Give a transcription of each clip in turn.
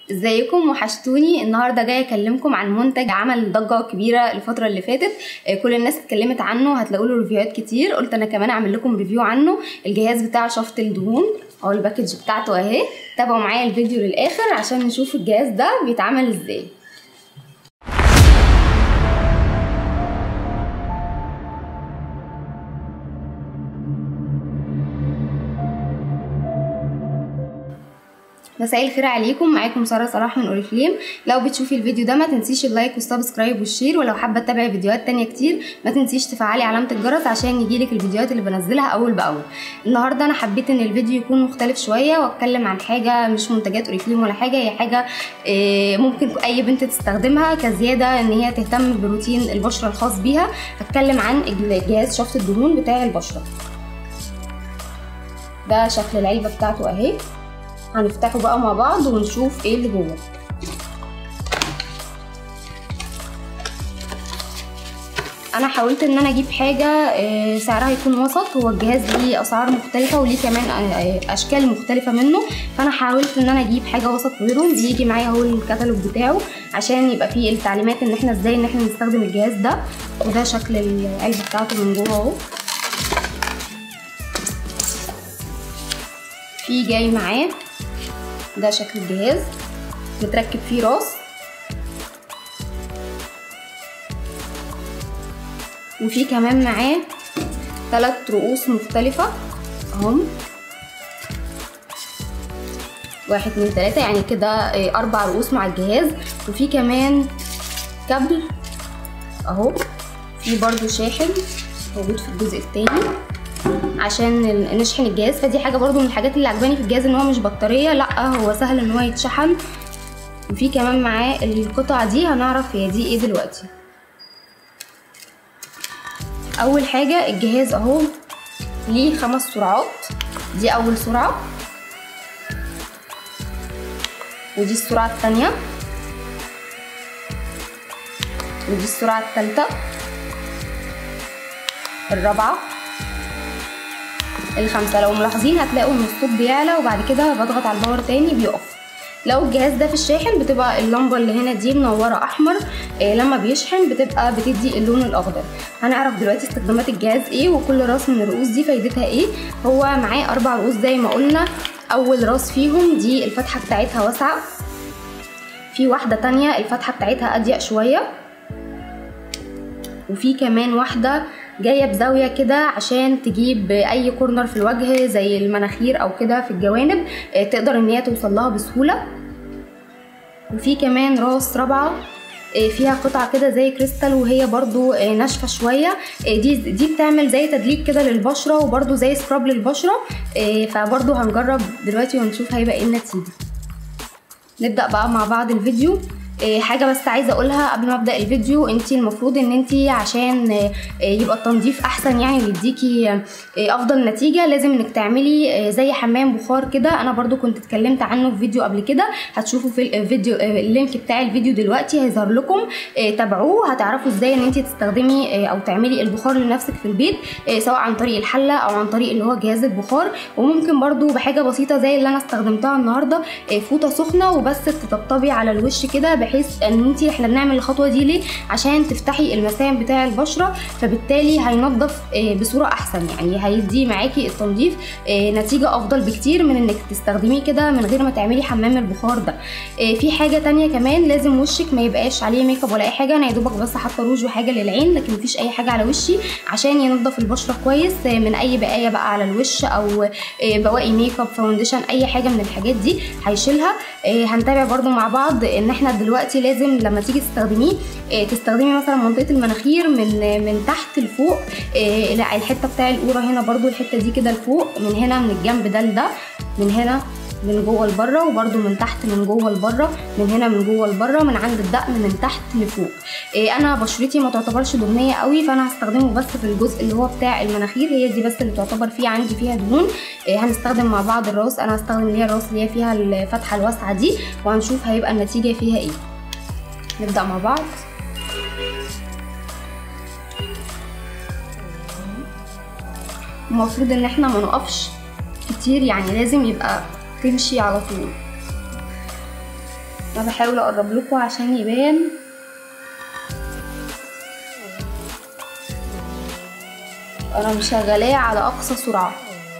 ازيكم وحشتوني النهارده جايه اكلمكم عن منتج عمل ضجه كبيره الفتره اللي فاتت آه، كل الناس اتكلمت عنه هتلاقوا له ريفيوهات كتير قلت انا كمان اعمل لكم ريفيو عنه الجهاز بتاع شفط الدهون او الباكج بتاعته اهي تابعوا معايا الفيديو للاخر عشان نشوف الجهاز ده بيتعمل ازاي مساء الخير عليكم معاكم ساره صلاح من اوريفليم لو بتشوفي الفيديو ده ما تنسيش اللايك والسبسكرايب والشير ولو حابه تتابعي فيديوهات تانية كتير ما تنسيش تفعلي علامه الجرس عشان يجيلك الفيديوهات اللي بنزلها اول باول النهارده انا حبيت ان الفيديو يكون مختلف شويه واتكلم عن حاجه مش منتجات اوريفليم ولا حاجه هي حاجه آه، ممكن اي بنت تستخدمها كزياده ان هي تهتم بروتين البشره الخاص بيها هتكلم عن الجهاز شفط الدهون بتاع البشره ده شكل العلبه بتاعته اهي هنفتحه بقى مع بعض ونشوف ايه اللي جوه انا حاولت ان انا اجيب حاجه آه، سعرها يكون وسط هو الجهاز ليه اسعار مختلفه وليه كمان آه، اشكال مختلفه منه فانا حاولت ان انا اجيب حاجه وسط غيرهم بيجي معايا اهو الكتالوج بتاعه عشان يبقى فيه التعليمات ان احنا ازاي ان احنا نستخدم الجهاز ده وده شكل العلبه بتاعته من جوه اهو في جاي معاه ده شكل الجهاز متركب فيه راس وفي كمان معاه ثلاث رؤوس مختلفة اهم واحد اتنين تلاتة يعني كده أربع رؤوس مع الجهاز وفي كمان كابل اهو في برضو شاحن موجود في الجزء التاني عشان نشحن الجهاز فدي حاجه برضو من الحاجات اللي عجباني في الجهاز ان هو مش بطاريه لا هو سهل ان هو يتشحن وفي كمان معاه القطع دي هنعرف هي دي ايه دلوقتي اول حاجه الجهاز اهو ليه خمس سرعات دي اول سرعه ودي السرعه الثانيه ودي السرعه الثالثه الرابعه الخمسة لو ملاحظين هتلاقوا ان الصوت بيعلى وبعد كده بضغط على الباور تاني بيقف لو الجهاز ده في الشاحن بتبقى اللمبة اللي هنا دي منورة احمر إيه لما بيشحن بتبقى بتدي اللون الاخضر هنعرف دلوقتي استخدامات الجهاز ايه وكل راس من الرؤوس دي فايدتها ايه هو معاه اربع رؤوس زي ما قلنا اول راس فيهم دي الفتحة بتاعتها واسعة في واحدة تانية الفتحة بتاعتها اضيق شوية وفي كمان واحدة جايه بزاويه كده عشان تجيب اي كورنر في الوجه زي المناخير او كده في الجوانب تقدر ان هي توصل لها بسهوله وفي كمان راس رابعه فيها قطعة كده زي كريستال وهي برضو ناشفة شوية دي دي بتعمل زي تدليك كده للبشرة وبرضو زي سكراب للبشرة فبرضو هنجرب دلوقتي ونشوف هيبقى ايه النتيجة نبدأ بقى مع بعض الفيديو حاجه بس عايزه اقولها قبل ما ابدا الفيديو انت المفروض ان انت عشان يبقى التنظيف احسن يعني ويديكي افضل نتيجه لازم انك تعملي زي حمام بخار كده انا برضو كنت اتكلمت عنه في فيديو قبل كده هتشوفوا في الفيديو اللينك بتاع الفيديو دلوقتي هيظهر لكم تابعوه هتعرفوا ازاي ان انت تستخدمي او تعملي البخار لنفسك في البيت سواء عن طريق الحله او عن طريق اللي هو جهاز البخار وممكن برضو بحاجه بسيطه زي اللي انا استخدمتها النهارده فوطه سخنه وبس تطبطبي على الوش كده بحيث ان انت احنا بنعمل الخطوه دي ليه عشان تفتحي المسام بتاع البشره فبالتالي هينظف بصوره احسن يعني هيدي معاكي التنظيف نتيجه افضل بكتير من انك تستخدميه كده من غير ما تعملي حمام البخار ده في حاجه تانية كمان لازم وشك ما يبقاش عليه ميك اب ولا اي حاجه انا يا دوبك بس حاطه روج وحاجه للعين لكن مفيش اي حاجه على وشي عشان ينظف البشره كويس من اي بقايا بقى على الوش او بواقي ميك اب فاونديشن اي حاجه من الحاجات دي هيشيلها هنتابع برضو مع بعض ان احنا دلوقتي لازم لما تيجي تستخدميه تستخدمي مثلا منطقه المناخير من من تحت لفوق الحته بتاع القوره هنا برضو الحته دي كده لفوق من هنا من الجنب ده لده من هنا من جوه لبره وبرده من تحت من جوه لبره من هنا من جوه لبره من عند الدقن من تحت لفوق إيه انا بشرتي ما تعتبرش دهنيه قوي فانا هستخدمه بس في الجزء اللي هو بتاع المناخير هي دي بس اللي تعتبر فيه عندي فيها دهون إيه هنستخدم مع بعض الراس انا هستخدم اللي هي الراس اللي هي فيها الفتحه الواسعه دي وهنشوف هيبقى النتيجه فيها ايه نبدا مع بعض المفروض ان احنا ما نقفش كتير يعني لازم يبقى تمشي على طول انا بحاول اقرب لكم عشان يبان انا مشغلاه على اقصى سرعه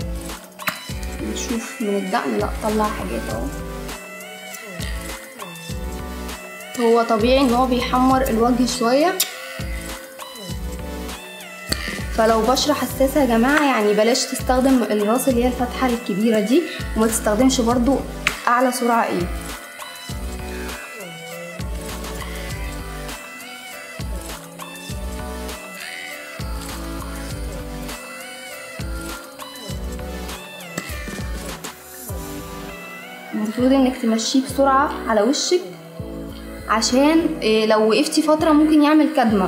نشوف من الدقن لا طلع حاجات اهو هو طبيعي ان هو بيحمر الوجه شويه فلو بشرة حساسة يا جماعة يعني بلاش تستخدم الراس اللي هي الفتحة الكبيرة دي وما تستخدمش برضو أعلى سرعة ايه المفروض انك تمشيه بسرعة على وشك عشان إيه لو وقفتي فترة ممكن يعمل كدمة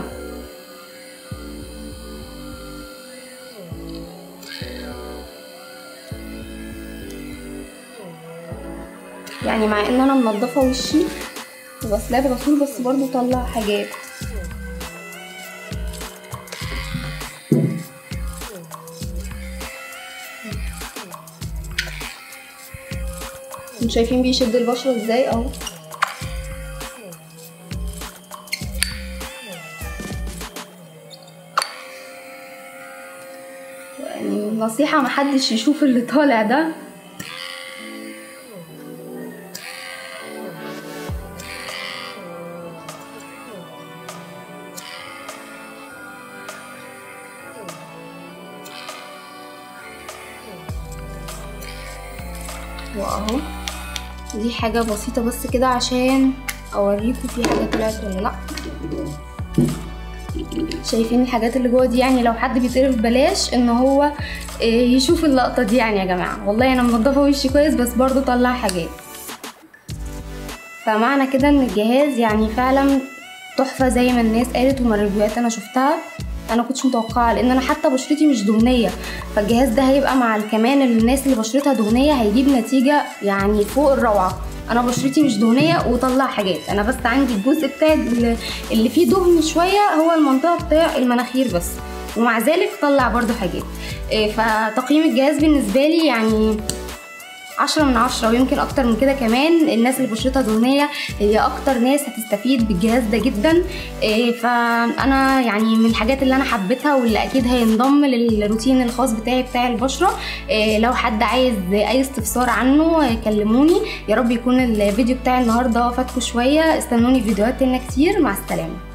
يعني مع ان انا منضفه وشي وغسلاه بغسول بس برضو طلع حاجات انتوا شايفين بيشد البشره ازاي اهو يعني نصيحة محدش يشوف اللي طالع ده واهو دي حاجة بسيطة بس كده عشان اوريكم في حاجة طلعت ولا لا شايفين الحاجات اللي جوه دي يعني لو حد بيتقرف بلاش ان هو يشوف اللقطة دي يعني يا جماعة والله انا منضفة وشي كويس بس برضو طلع حاجات فمعنى كده ان الجهاز يعني فعلا تحفة زي ما الناس قالت ومن الريفيوهات انا شفتها انا كنتش متوقعه لان انا حتى بشرتي مش دهنيه فالجهاز ده هيبقى مع كمان الناس اللي بشرتها دهنيه هيجيب نتيجه يعني فوق الروعه انا بشرتي مش دهنيه وطلع حاجات انا بس عندي الجزء بتاعي اللي فيه دهن شويه هو المنطقه بتاع المناخير بس ومع ذلك طلع برضو حاجات فتقييم الجهاز بالنسبه لي يعني عشرة من عشرة ويمكن أكتر من كده كمان الناس اللي بشرتها دهنية هي أكتر ناس هتستفيد بالجهاز ده جدا فأنا يعني من الحاجات اللي أنا حبيتها واللي أكيد هينضم للروتين الخاص بتاعي بتاع البشرة لو حد عايز أي استفسار عنه كلموني يا رب يكون الفيديو بتاعي النهاردة فاتكم شوية استنوني في فيديوهات تانية كتير مع السلامة